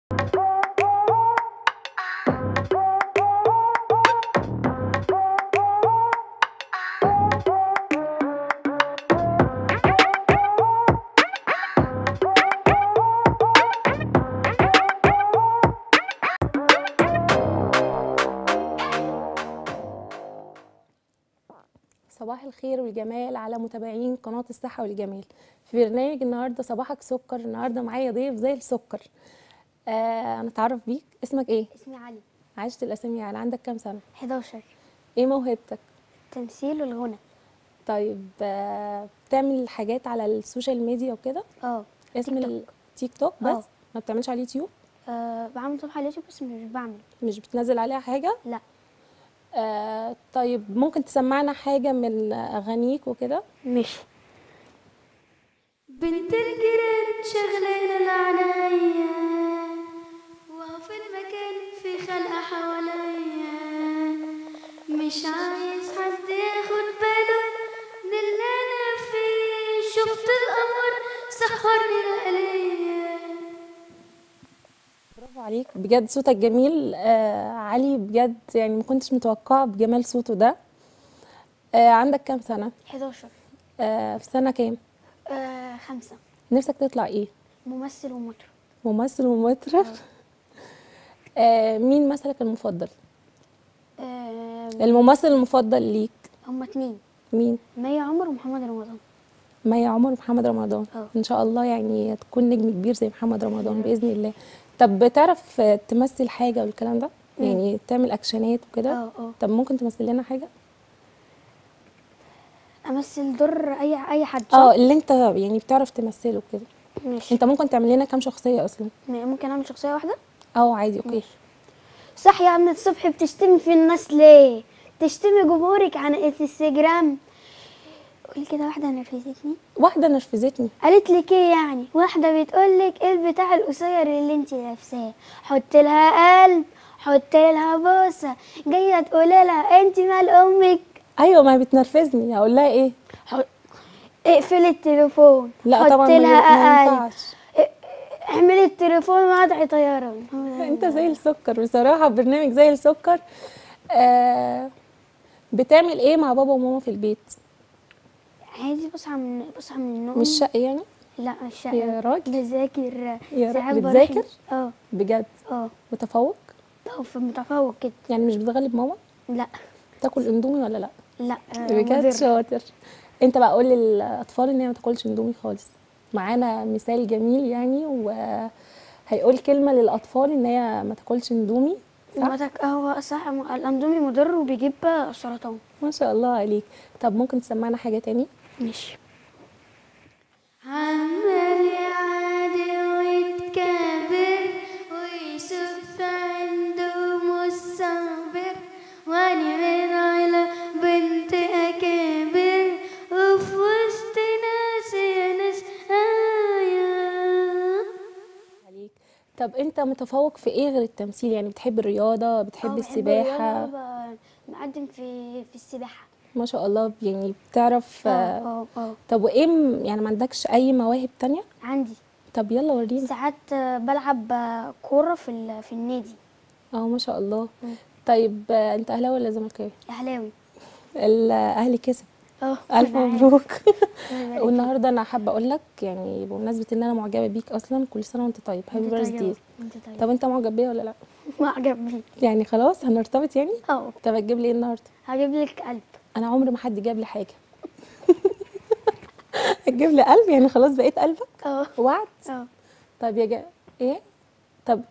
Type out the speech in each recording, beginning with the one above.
صباح الخير والجمال على متابعين قناة الصحة والجمال في برنامج النهاردة صباحك سكر النهاردة معايا ضيف زي السكر آه أنا أتعرف بيك اسمك إيه؟ اسمي علي عشت الأسامي على عندك كام سنة؟ 11 إيه موهبتك؟ تمثيل والغنى طيب آه بتعمل حاجات على السوشيال ميديا وكده؟ اه اسم تيك توك. التيك توك بس؟ آه. ما بتعملش على اليوتيوب؟ آه، بعمل صفحة على اليوتيوب بس مش بعمل مش بتنزل عليها حاجة؟ لا آه طيب ممكن تسمعنا حاجة من أغانيك وكده؟ مش بنت الجيران شغلانة العناية وفي المكان في خلقة حواليا مش عايز حد ياخد باله من اللي انا فيه شفت القمر سهرني لياليا برافو عليك بجد صوتك جميل آه علي بجد يعني ما كنتش متوقعة بجمال صوته ده آه عندك كام سنة؟ 11 آه في سنة كام؟ آه، خمسة نفسك تطلع ايه؟ ممثل ومطرب ممثل ومطرب آه مين مثلك المفضل؟ آه، الممثل المفضل ليك هما اتنين مين؟ مي عمر ومحمد رمضان مي عمر ومحمد رمضان اه. ان شاء الله يعني تكون نجم كبير زي محمد رمضان باذن الله طب بتعرف آه، تمثل حاجه والكلام ده يعني تعمل اكشنات وكده اه اه طب ممكن تمثل لنا حاجه امثل دور اي اي حد صح؟ اه اللي انت يعني بتعرف تمثله كده ماشي انت ممكن تعمل لنا كام شخصيه اصلا ممكن اعمل شخصية واحدة اه عادي اوكي صح يا عم الصبح بتشتمي في الناس ليه تشتمي جمهورك عن انستجرام قولي كده واحدة نرفزتني واحده نرفزتني قالت لك ايه يعني واحدة بتقول لك ايه البتاع القصير اللي انت لابساه حط لها قلب حط لها بوسة جاية تقول لها انت مال امك ايوه ما هي بتنرفزني هقول لها ايه حط اقفلي التليفون لا حط طبعا ما- ما لها قلب ينفعش اعملي التليفون وضعي طيارة انت زي السكر بصراحه برنامج زي السكر آه بتعمل ايه مع بابا وماما في البيت عادي بصحى من بصحى من النوم مش شقي يعني لا مش شقة. يا راجل. بذاكر يا ساعات راجل، بروح- بتذاكر؟ اه بجد اه متفوق اه في متفوق كده يعني مش بتغلب ماما لا تاكل اندومي ولا لا لا آه، بجد مضر. شاطر انت بقى قول للاطفال ان هي ما تاكلش اندومي خالص معانا مثال جميل يعني وهيقول كلمه للاطفال ان هي ما تاكلش اندومي صح ما تك... هو صح م- الاندومي مضر وبيجيب سرطان ما شاء الله عليك طب ممكن تسمعنا حاجه تاني ماشي عمال يعادي ويتكابر ويشوف عنده مصابر واني من على بنت اكابر وفي وسط ناس يا ناس آية عليك طب انت متفوق في ايه غير التمثيل يعني بتحب الرياضه بتحب آه، بحب السباحه الرياضة، ب- مقدم في في السباحة ما شاء الله يعني بتعرف اه آه، اه اه طب وايه م- يعني ما عندكش اي مواهب تانية عندي طب يلا ورينا ساعات آه، بلعب آه، كورة في ال... في النادي اه ما شاء الله طيب آه، انت اهلاوي ولا زملكاوي اهلاوي الاهلي كسب اه الف أنا عارف. مبروك الله يبارك والنهارده انا حابه اقول لك يعني بمناسبه ان انا معجبه بيك اصلا كل سنه وانت طيب هابي انت بيرثدي طيب انت طيب طب انت معجب بيا ولا لا ما عجبني يعني خلاص هنرتبط يعني اه طب هتجيب لي ايه النهارده هجيب لك قلب انا عمري ما حد جاب لي حاجه هتجيب لي قلب يعني خلاص بقيت قلبك اه وعد اه طب يا جا ايه طب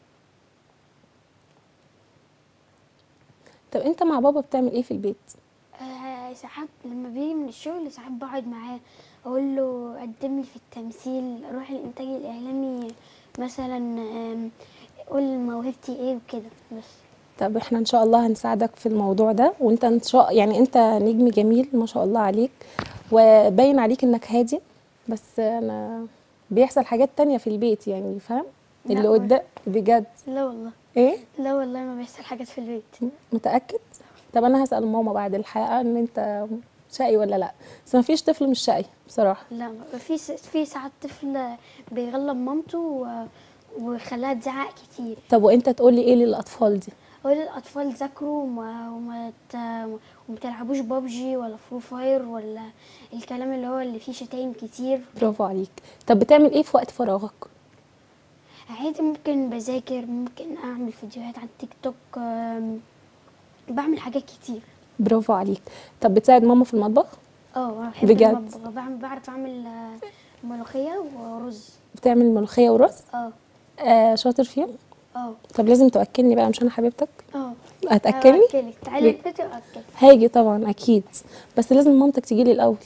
طب انت مع بابا بتعمل ايه في البيت آه، ساعات لما بيجي من الشغل ساعات بقعد معاه اقول له قدم لي في التمثيل اروح الانتاج الاعلامي مثلا آم، قول موهبتي ايه وكده بس طب احنا ان شاء الله هنساعدك في الموضوع ده وانت ان شاء يعني انت نجم جميل ما شاء الله عليك وباين عليك انك هادي بس انا بيحصل حاجات تانية في البيت يعني فاهم لا اللي والله. قدام بجد لا والله ايه لا والله ما بيحصل حاجات في البيت متأكد طب انا هسأل ماما بعد الحلقة ان انت شقي ولا لا بس ما فيش طفل مش شقي بصراحة لا ما- في س- في ساعات طفل بيغلب مامته و- وخلاها تزعق كتير طب وانت تقولي ايه للاطفال دي اقول للاطفال ذاكروا وما وما, ت... وما تلعبوش بابجي ولا فرو فاير ولا الكلام اللي هو اللي فيه شتايم كتير برافو عليك طب بتعمل ايه في وقت فراغك عادي ممكن بذاكر ممكن اعمل فيديوهات على التيك توك أم، بعمل حاجات كتير برافو عليك طب بتساعد ماما في المطبخ اه بحب بجد؟ المطبخ بعمل بعرف اعمل آه، ملوخيه ورز بتعمل ملوخيه ورز اه آه شاطر فيهم اه طب لازم تاكلني بقى مش انا حبيبتك اه هتاكلني أوكلك. تعالي بي- البيت واكلك هاجي طبعا اكيد بس لازم مامتك تجي لي الاول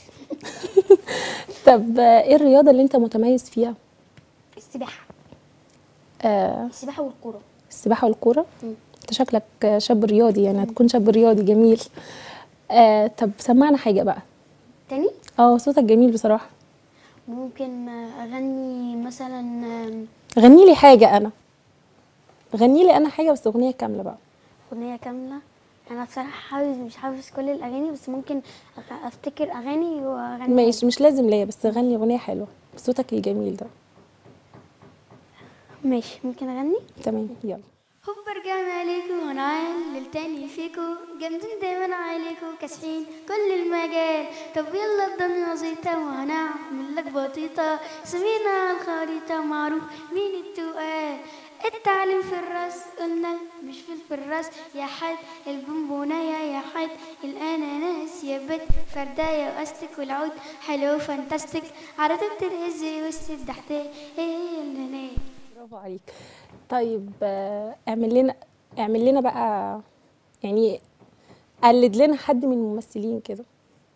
طب آه، ايه الرياضه اللي انت متميز فيها السباحه آه السباحه والكوره السباحه والكوره مم. انت شكلك آه، شاب رياضي يعني هتكون شاب رياضي جميل آه طب سمعنا حاجه بقى تاني اه صوتك جميل بصراحه ممكن آه، اغني مثلا آم، غني لي حاجه انا غني لي انا حاجه بس اغنيه كامله بقى اغنيه كامله انا بصراحه حافظ مش حافظ كل الاغاني بس ممكن أغ- افتكر اغاني واغني ماشي مش لازم ليا بس غني اغنيه حلوه بصوتك الجميل ده ماشي ممكن اغني تمام يلا هوب رجعنا عليكم ونعلل تاني فيكم جامدين دايما عليكم كاسحين كل المجال طب يلا الدنيا زيطة وهنعمل لك بطيطة سمينا على الخريطة معروف مين التقال التعليم في الراس قلنا مش في الفراس يا حد البونبوناية يا حد الاناناس يا بت فرداية واستك والعود حلو فانتاستيك عرضت الهز وسط الدحتاء ايه اللي برافو عليك طيب آه، اعمل لنا اعمل لنا بقى يعني قلد لنا حد من الممثلين كده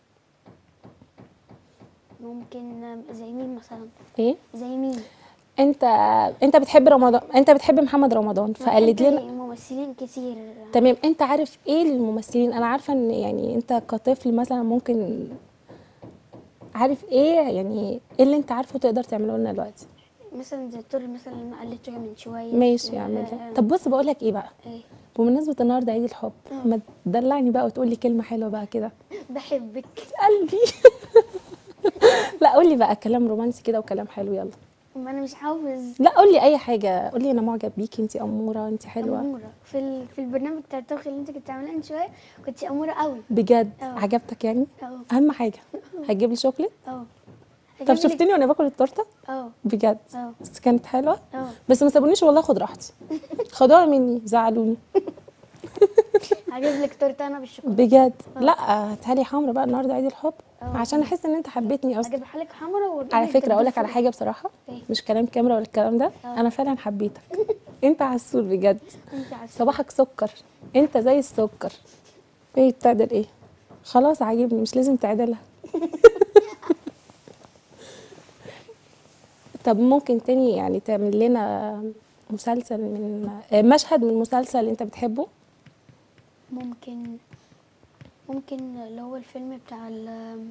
ممكن آم، زي مين مثلا ايه زي مين انت انت بتحب رمضان انت بتحب محمد رمضان فقلد بحب لنا ممثلين كتير تمام انت عارف ايه الممثلين انا عارفه ان يعني انت كطفل مثلا ممكن عارف ايه يعني ايه اللي انت عارفه تقدر تعمله لنا دلوقتي مثلا زي الدور مثلا اللي انا قلدته من شويه ماشي و- اعمل آه، طب بص بقول لك ايه بقى ايه بمناسبه النهارده عيد الحب اه. ما تدلعني بقى وتقول لي كلمه حلوه بقى كده بحبك قلبي لا قول لي بقى كلام رومانسي كده وكلام حلو يلا ما انا مش حافظ لا قول لي اي حاجه قول لي انا معجب بيكي انت اموره انت حلوه أمورة في ال... في البرنامج بتاع الطبخ اللي انت كنت عاملاه من شويه كنت اموره قوي بجد اه. عجبتك يعني اه اهم حاجه هتجيب لي شوكليت اه طب شفتني وانا باكل التورته اه بجد اه بس كانت حلوه اه بس ما سابونيش والله اخد راحتي خدوها مني زعلوني هجيب لك تورته انا بالشوكولاته بجد لا هاتها لي حمرا بقى النهارده عيد الحب اه. عشان احس ان انت حبيتني اصلا هجيبها لك حمرا على فكره اقول لك على حاجه بصراحه ايه؟ مش كلام كاميرا ولا الكلام ده اه. انا فعلا حبيتك انت عسول بجد انت عارفه صباحك سكر انت زي السكر ايه بتعدل ايه خلاص عاجبني مش لازم تعدلها طب ممكن تاني يعني تعمل لنا مسلسل من آه، مشهد من مسلسل انت بتحبه ممكن ممكن اللي هو الفيلم بتاع ال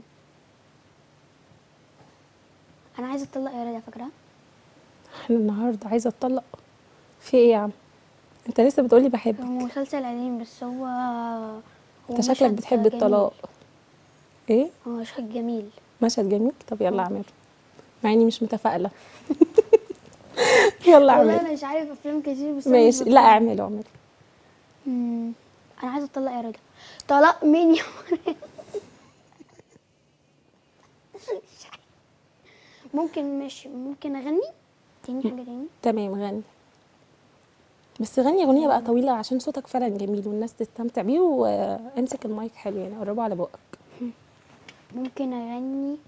انا عايزه اطلق يا رضا فاكره احنا النهارده عايزه اتطلق في ايه يا عم انت لسه بتقولي بحبك هو مسلسل قديم بس هو هو انت شكلك مشهد بتحب جميل. الطلاق ايه هو مشهد جميل مشهد جميل طب يلا اعمله مع اني مش متفائله يلا والله اعمل انا مش عارف افلام كتير بس أنا ماشي مش لا بفهم. اعمله اعمله مم. انا عايزه اطلق يا رضا طلاق مين يا مريم؟ مش عارف. ممكن مش ممكن اغني تاني حاجه تاني تمام غني بس غني اغنيه بقى طويله عشان صوتك فعلا جميل والناس تستمتع بيه وامسك المايك حلو يعني قربه على بقك ممكن اغني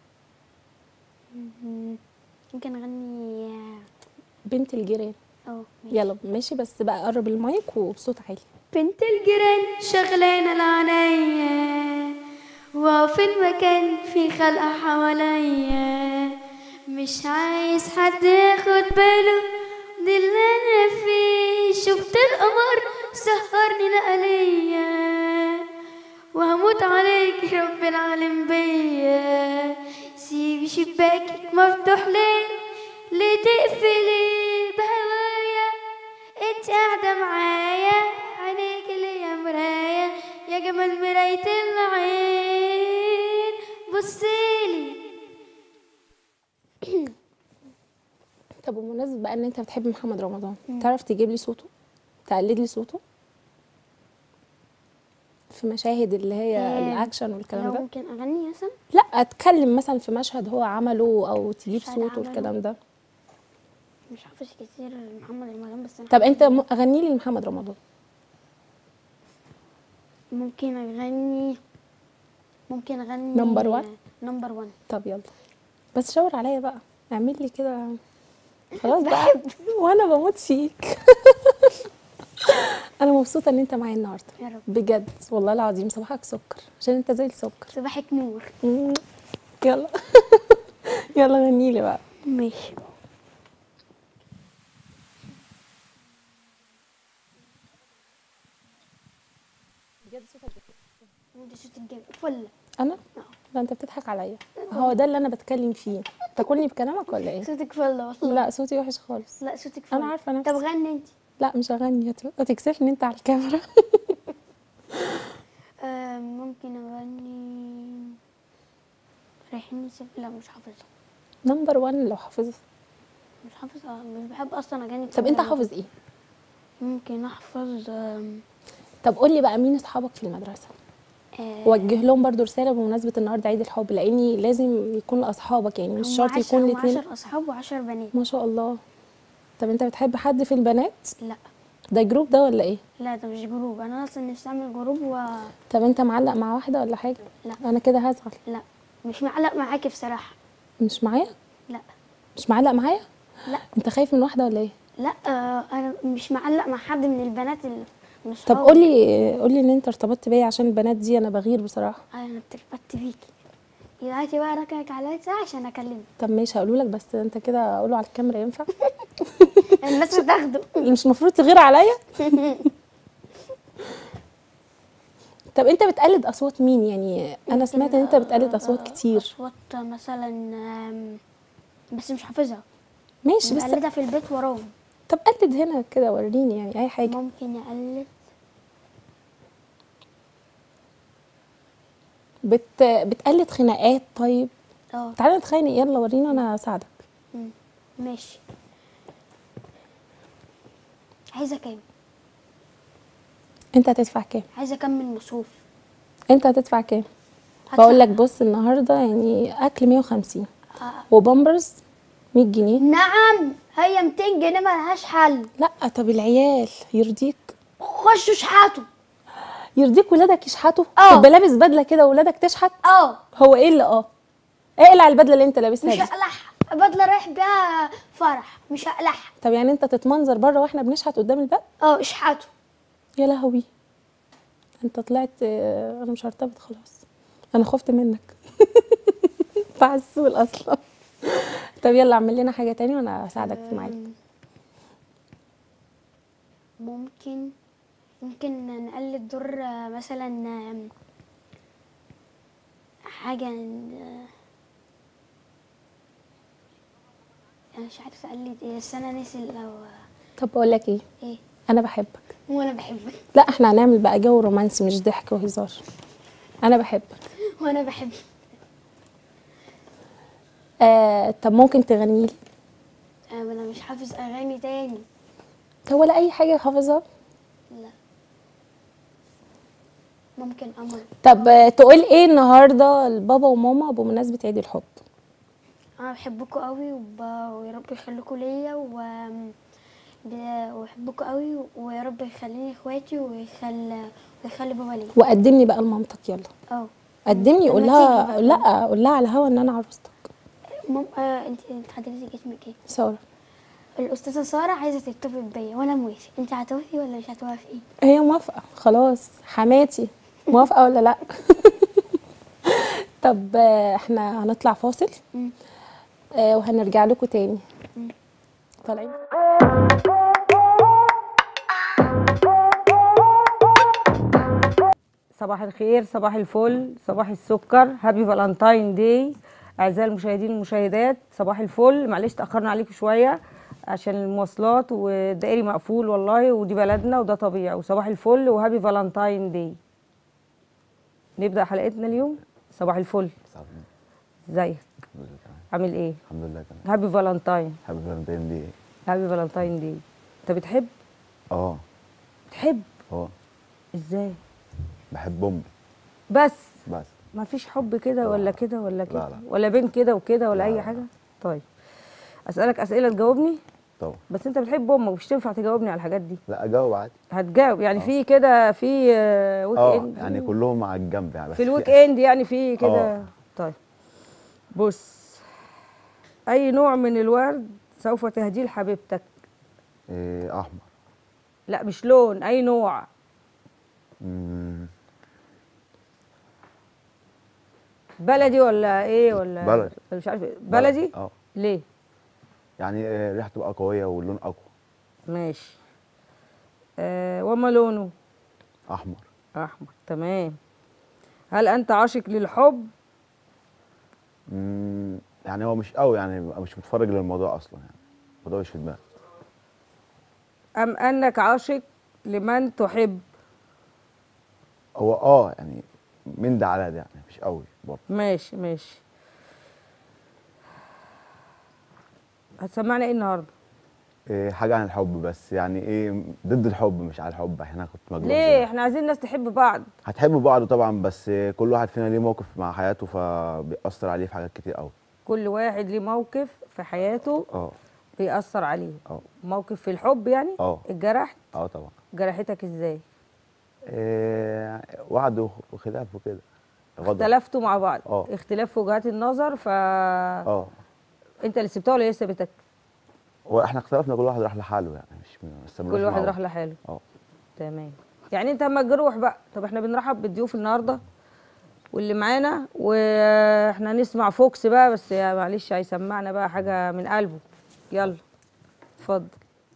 مم. ممكن اغني بنت الجيران اه ماشي. يلا ماشي بس بقى قرب المايك وبصوت عالي بنت الجيران شغلانة العناية وفي المكان في خلقة حواليا مش عايز حد ياخد باله دي اللي انا فيه شفت القمر سهرني نقلية وهموت عليك رب العالم بيا سيبي شباكك مفتوح ليه ليه تقفلي بهوايا انت قاعدة معايا عينيك اللي يا مراية يا جمال مراية العين بصيلي طب بمناسبة بقى ان انت بتحب محمد رمضان تعرف تجيب لي صوته تقلد لي صوته في مشاهد اللي هي آه، الاكشن والكلام لو ده ممكن اغني مثلا لا اتكلم مثلا في مشهد هو عمله او تجيب مشهد صوته عمله. والكلام ده مش حافظ كتير محمد رمضان بس أنا طب انت م- غني لي محمد رمضان ممكن اغني ممكن اغني Number one؟ نمبر 1 طب يلا بس شاور عليا بقى اعمل لي كده خلاص بقى وانا بموت فيك انا مبسوطه ان انت معايا النهارده يا رب بجد والله العظيم صباحك سكر عشان انت زي السكر صباحك نور مم. يلا يلا غني لي بقى ماشي ودي صوت الجامد فل انا لا انت بتضحك عليا هو ده اللي انا بتكلم فيه تاكلني بكلامك ولا ايه صوتك فل والله لا صوتي وحش خالص لا صوتك فل انا عارفه نفسي طب غني انت لا مش هغني هت- هتكسفني انت على الكاميرا آه ممكن اغني رايحين نسيب لا مش حافظها نمبر 1 لو حافظ مش حافظها مش بحب اصلا اغاني طب انت بصراحة. حافظ ايه ممكن احفظ آم، طب قول لي بقى مين اصحابك في المدرسه آه، وجه لهم برضو رساله بمناسبه النهارده عيد الحب لاني لازم يكون اصحابك يعني مش هم شرط عشر- يكون هم الاثنين عشر اصحاب وعشر بنات ما شاء الله طب انت بتحب حد في البنات لا ده جروب ده ولا ايه لا ده مش جروب انا اصلا نفسي اعمل جروب و طب انت معلق مع واحده ولا حاجه لا. انا كده هزعل لا مش معلق معاكي بصراحه مش معايا لا مش معلق معايا لا انت خايف من واحده ولا ايه لا آه انا مش معلق مع حد من البنات اللي من طب صحابي. قولي قولي ان انت ارتبطت بيا عشان البنات دي انا بغير بصراحه آه، انا اتربطت بيكي دلوقتي بقى ركنك على الواتساب عشان اكلمك طب ماشي هقوله لك بس انت كده اقوله على الكاميرا ينفع الناس بتاخده مش المفروض تغير عليا طب انت بتقلد اصوات مين يعني انا سمعت ان انت بتقلد اصوات كتير اصوات مثلا آم، بس مش حافظها ماشي بس بقلدها في البيت وراهم طب قلد هنا كده وريني يعني اي حاجه ممكن اقلد بت... بتقلد خناقات طيب اه تعالى نتخانق يلا ورينا انا اساعدك مم. ماشي عايزه كام انت هتدفع كام عايزه اكمل مصروف انت هتدفع كام هدفع- بقول لك بص النهارده يعني اكل 150 آه. وبامبرز 100 جنيه نعم هي 200 جنيه ملهاش حل لا طب العيال يرضيك خشوا شحاتوا يرضيك ولادك يشحتوا اه. تبقى لابس بدله كده وولادك تشحت اه هو ايه اللي اه اقلع البدله اللي انت لابسها مش دي هقلعها بدله رايح بيها فرح مش هقلعها طب يعني انت تتمنظر بره واحنا بنشحت قدام الباب اه اشحاتوا يا لهوي انت طلعت اه، انا مش هرتبط خلاص انا خفت منك بتاع السوق اصلا طب يلا اعمل لنا حاجه تاني وانا اساعدك في معاك ممكن ممكن نقلد دور آه، مثلا آم، حاجة آه، أنا مش عارفة أقلد إيه بس أنا ناسي لو طب بقول لك ايه إيه انا بحبك وأنا بحبك لا احنا هنعمل بقى جو رومانسي مش ضحك وهزار انا بحبك وأنا بحبك آه طب ممكن تغني لي آه، أنا مش حافظ أغاني تاني طب ولا اي حاجه حافظها لا ممكن قمر طب آه، تقول ايه النهارده لبابا وماما بمناسبه عيد الحب انا بحبكم قوي وب... ويا رب يخليكم ليا و ب- وبحبكم قوي ويا رب يخليني اخواتي ويخلي ويخلي بابا ليا وقدمني بقى لمامتك يلا اه قدمني قول لما لها تيجي بقى. لا قول لها على الهوا ان انا عروستك مام آه انت انت حضرتك اسمك ايه ساره الاستاذه ساره عايزه ترتبط بيا وانا موافق انت هتوافقي ولا مش هتوافقي هي موافقه خلاص حماتي موافقه ولا لا طب آه، احنا هنطلع فاصل مم. آه، وهنرجع لكم تاني طالعين صباح الخير صباح الفل صباح السكر هابي فالنتاين داي اعزائي المشاهدين والمشاهدات صباح الفل معلش تاخرنا عليكم شويه عشان المواصلات والدائري مقفول والله ودي بلدنا وده طبيعي وصباح الفل وهابي فالنتاين داي نبدا حلقتنا اليوم صباح الفل ازيك الحمد لله تمام عامل ايه الحمد لله تمام هابي فالنتاين حابب فالنتين دي ايه هابي فالنتاين دي انت بتحب اه بتحب اه ازاي بحب امي بس بس ما فيش حب كده لا، ولا لا. كده ولا كده لا. ولا بين كده وكده ولا لا، اي لا. حاجه طيب اسالك اسئله تجاوبني طبعا بس انت بتحب امك مش تنفع تجاوبني على الحاجات دي لا اجاوب عادي هتجاوب يعني في كده في آه، ويك اه اند يعني كلهم على الجنب يعني بس في الويك اند يعني في كده آه. طيب بص اي نوع من الورد سوف تهديه لحبيبتك إيه احمر لا مش لون اي نوع مم، بلدي ولا ايه ولا بلدي. ولا مش عارف إيه. بلدي اه ليه يعني آه، ريحته تبقى قويه واللون اقوى ماشي آه وما لونه احمر احمر تمام هل انت عاشق للحب مم، يعني هو مش قوي يعني ببقى مش متفرج للموضوع اصلا يعني الموضوع مش في دماغي ام انك عاشق لمن تحب هو اه يعني من ده على ده يعني مش قوي برضه ماشي ماشي هتسمعنا ايه النهارده إيه حاجه عن الحب بس يعني ايه ضد الحب مش على الحب عشان انا كنت مجنون ليه زمان. احنا عايزين الناس تحب بعض هتحبوا بعض طبعا بس كل واحد فينا ليه موقف مع حياته فبيأثر عليه في حاجات كتير قوي كل واحد ليه موقف في حياته اه بيأثر عليه اه موقف في الحب يعني اه اتجرحت اه طبعا جرحتك ازاي إيه وعد وخ- وخلاف وكده غضب اختلفتوا مع بعض اه. اختلاف في وجهات النظر ف اه انت اللي سبتها ولا هي سابتك هو احنا اختلفنا كل واحد راح لحاله يعني مش ما استمرناش كل مع واحد بعض. راح لحاله اه تمام يعني انت اما تروح بقى طب احنا بنرحب بالضيوف النهارده واللي معانا واحنا نسمع فوكس بقى بس يا معلش هيسمعنا بقى حاجه من قلبه يلا اتفضل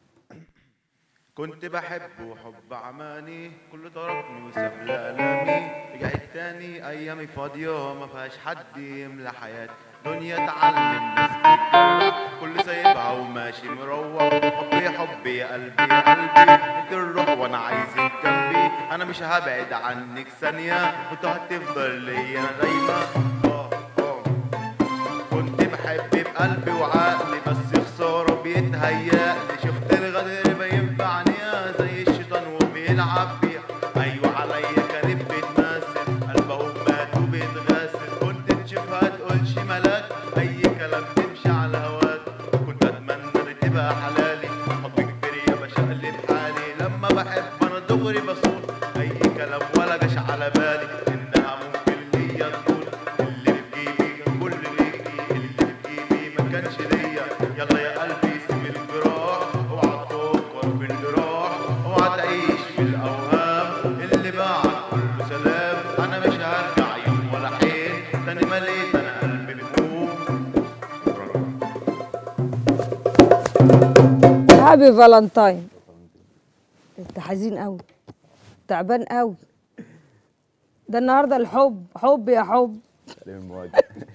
كنت بحبه حب عماني كله ضربني وساب لي ألامي رجعت تاني أيامي فاضية ما فيهاش حد يملى حياتي دنيا تعلم ناس بتجرح كل سايبها وماشي مروح حبي حبي يا قلبي يا قلبي انت الروح وانا عايزك جنبي انا مش هبعد عنك ثانية وانت هتفضل ليا دايما آه، آه. كنت بحب بقلبي وعقلي بس خسارة بيتهيألي شفت الغدر بينفعني زي الشيطان وبيلعب بيها أيوة عليا كانت بتمثل قلبهم مات وبيتغسل كنت تشوفها تقولش ملاك أي كلام تمشي على هواك كنت أتمنى إن تبقى حلالي حب كبير يا بشقلب حالي لما بحب أنا دغري بصوت أي كلام ولا جاش على بالي إنها ممكن ليا تكون اللي بتجيبي كل ليكي اللي بتجيبي ما كانش ليا يلا يا قلبي سيب الجراح اوعى تفكر في الجراح اوعى تعيش في الاوهام اللي بعد كله سلام انا مش هرجع يوم ولا حين تاني مليت انا قلبي بهموم شكراً. هابي فالنتاين انت حزين قوي تعبان قوي ده النهارده الحب حب يا حب سليم المواجهه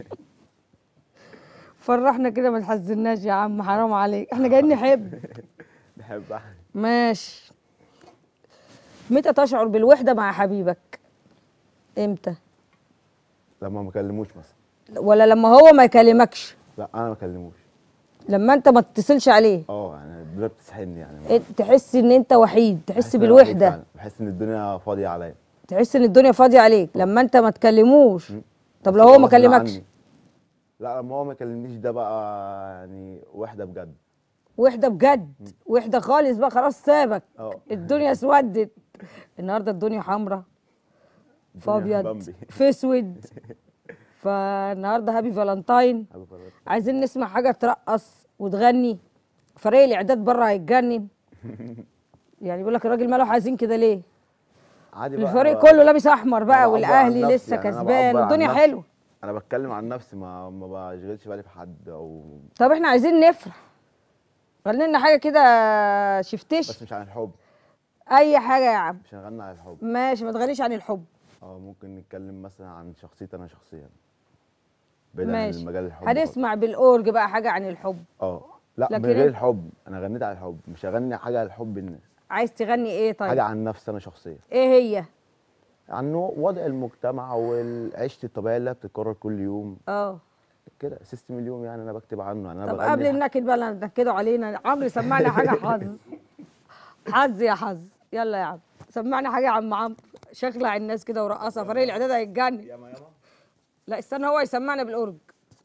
فرحنا كده ما تحزناش يا عم حرام عليك احنا جايين نحب بحب احمد ماشي متى تشعر بالوحدة مع حبيبك امتى لما ما كلموش مثلا ولا لما هو ما يكلمكش لا انا ما كلموش لما انت ما تتصلش عليه اه يعني الدنيا بتسحلني يعني إيه، تحس ان انت وحيد تحس بحس إن أنا وحيد بالوحدة فعلاً. بحس ان الدنيا فاضيه عليا تحس ان الدنيا فاضية عليك لما انت ما تكلموش طب بس لو هو ما غصب كلمكش عني. لا لما هو ما كلمنيش ده بقى يعني وحده بجد وحدة بجد وحدة خالص بقى خلاص سابك اه. الدنيا اسودت النهارده الدنيا حمراء في الدنيا ابيض بامبي. في اسود فالنهارده هابي فالنتاين حبيب قلبي. عايزين نسمع حاجه ترقص وتغني فريق الاعداد بره هيتجنن يعني بيقول لك الراجل ماله حزين كده ليه عادي بقى الفريق أنا- كله لابس احمر أنا بقى بعبر عن والاهلي نفسي، لسه يعني أنا كسبان بعبر عن والدنيا نفسي. حلوه انا بتكلم عن نفسي ما ما بشغلش بالي في حد او طب احنا عايزين نفرح غني لنا حاجه كده شفتش بس مش عن الحب اي حاجه يا عم مش هنغني عن الحب ماشي ما تغنيش عن الحب اه ممكن نتكلم مثلا عن شخصيتي انا شخصيا بعيد عن ماشي المجال الحب هنسمع بالاورج بقى حاجه عن الحب اه لا لكن من غير أنت- الحب انا غنيت عن الحب مش هغني حاجه عن الحب الناس عايز تغني ايه طيب حاجه عن نفسي انا شخصيا ايه هي عن وضع المجتمع والعيشه الطبيعيه اللي بتتكرر كل يوم اه كده سيستم اليوم يعني انا بكتب عنه يعني انا طب بغني قبل النكد بقى اللي نكدوا علينا عمرو سمعنا حاجه حظ حظ يا حظ يلا يا عم سمعنا حاجه يا عم عمرو شخلع الناس كده ورقصها فريق الاعداد هيتجنن ياما ياما لا استنى هو يسمعنا بالاورج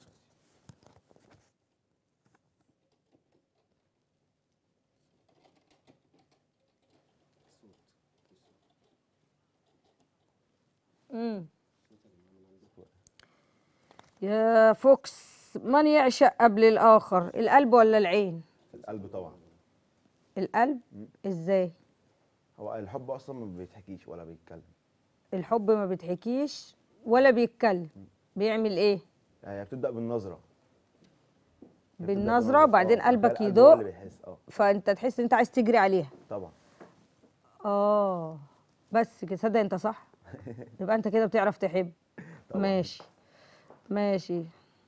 امم يا فوكس من يعشق قبل الاخر القلب ولا العين القلب طبعا القلب ازاي هو الحب اصلا ما بيتحكيش ولا بيتكلم الحب ما بيتحكيش ولا بيتكلم بيعمل ايه يعني هي بتبدا بالنظره هي بتبدأ بالنظره وبعدين آه، قلبك القلب هو اللي يدق بيحس اه فانت تحس ان انت عايز تجري عليها طبعا اه بس كده صدق انت صح يبقى انت كده بتعرف تحب ماشي ماشي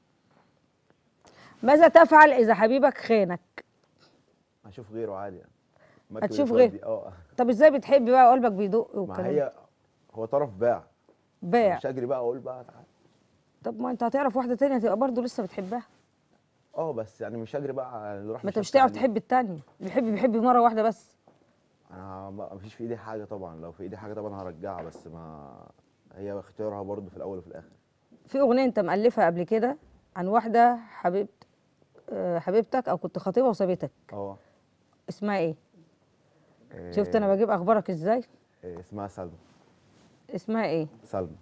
ماذا تفعل اذا حبيبك خانك هشوف غيره عادي يعني مركب هتشوف الفرد غير- دي، اه طب ازاي بتحب بقى وقلبك بيدق ما والكلام ده؟ هي هو طرف باع باع مش هجري بقى اقول بقى تعالى طب ما انت هتعرف واحده تانية هتبقى برضه لسه بتحبها اه بس يعني مش هجري بقى نروح ما انت مش نشجع تعرف عليه. تحب التانية بيحب بيحب مره واحده بس انا ما فيش في ايدي حاجه طبعا لو في ايدي حاجه طبعا هرجعها بس ما هي اختيارها برضو في الاول وفي الاخر في اغنيه انت مؤلفها قبل كده عن واحده حبيبت آه، حبيبتك او كنت خطيبها وسابتك اه اسمها ايه إيه، شفت انا بجيب اخبارك ازاي إيه، اسمها سلمى اسمها ايه سلمى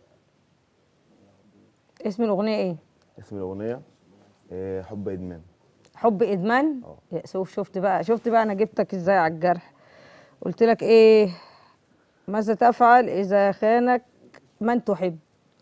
اسم الاغنيه ايه اسم الاغنيه إيه، حب ادمان حب ادمان اه. يا شوف شفت بقى شفت بقى انا جبتك ازاي على الجرح قلت لك ايه ماذا تفعل اذا خانك من تحب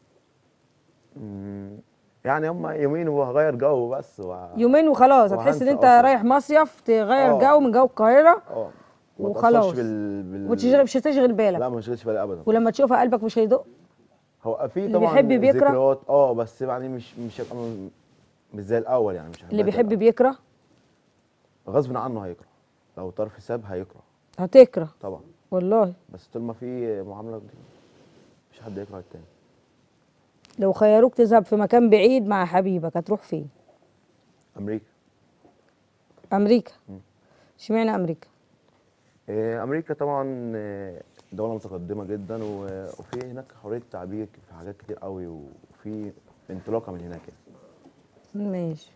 مم، يعني هم يومين وهغير جو بس و... يومين وخلاص هتحس ان وهنسى انت أصلاً. رايح مصيف تغير اه. جو من جو القاهره اه ما وخلاص. تأثرش بال... بال... وتشغل مش هتشغل بالك لا ما شغلش بالي ابدا ولما تشوفها قلبك مش هيدق هو في اللي طبعا بيحب بيكره. ذكريات اه بس يعني مش مش هيبقى م- مش زي الاول يعني مش اللي هيبقى زي بيحب الأول. بيكره غصب عنه هيكره لو طرف ساب هيكره هتكره طبعا والله بس طول ما في معامله دي مش حد يكره التاني لو خيروك تذهب في مكان بعيد مع حبيبك هتروح فين امريكا امريكا اشمعنى امريكا إيه، امريكا طبعا إيه، دوله متقدمه جدا و- وفي هناك حريه تعبير في حاجات كتير قوي وفي انطلاقه من هناك يعني. ماشي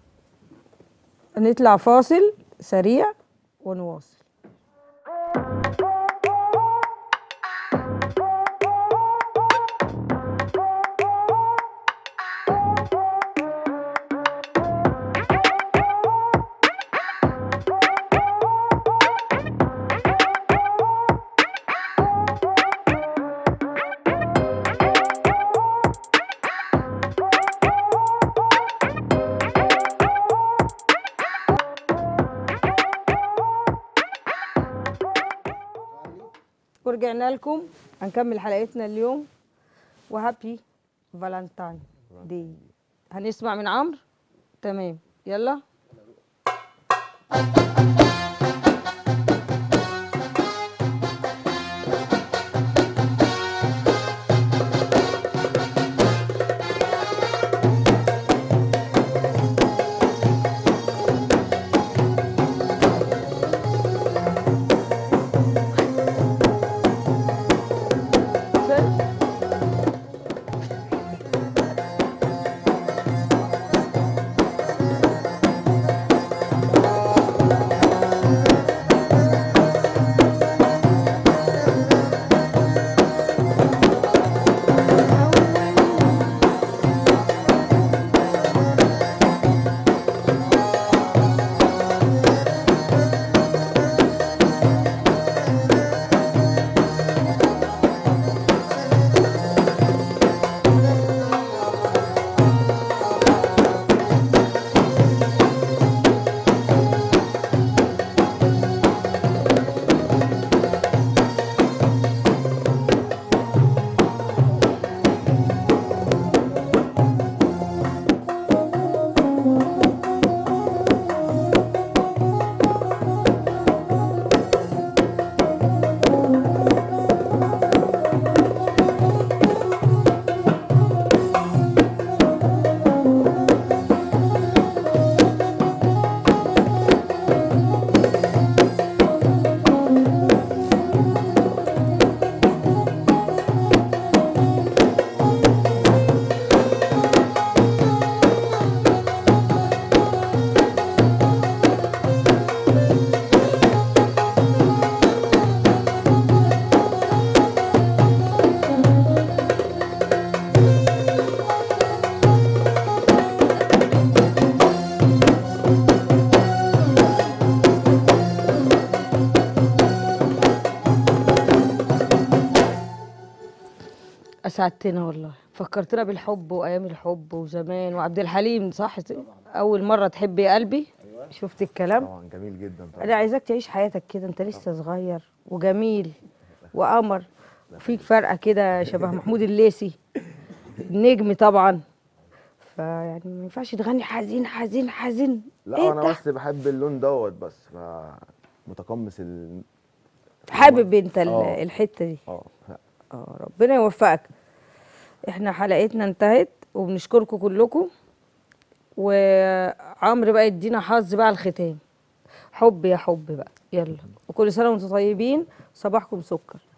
نطلع فاصل سريع ونواصل ورجعنا لكم هنكمل حلقتنا اليوم وهابي فالنتاين دي هنسمع من عمرو تمام يلا فين؟ اسعدتنا والله فكرتنا بالحب وايام الحب وزمان وعبد الحليم صح اول مره تحب يا قلبي شفت الكلام طبعا جميل جدا طبعا انا عايزاك تعيش حياتك كده انت لسه صغير وجميل وقمر وفيك فرقه كده شبه محمود الليثي النجم طبعا فيعني ما ينفعش تغني حزين حزين حزين لا إيه انا ده؟ بس بحب اللون دوت بس ف متقمص ال حابب انت ال- آه. الحته دي اه اه ربنا يوفقك احنا حلقتنا انتهت وبنشكركم كلكم وعمرو بقى يدينا حظ بقى على الختام حب يا حب بقى يلا وكل سنه وانتم طيبين صباحكم سكر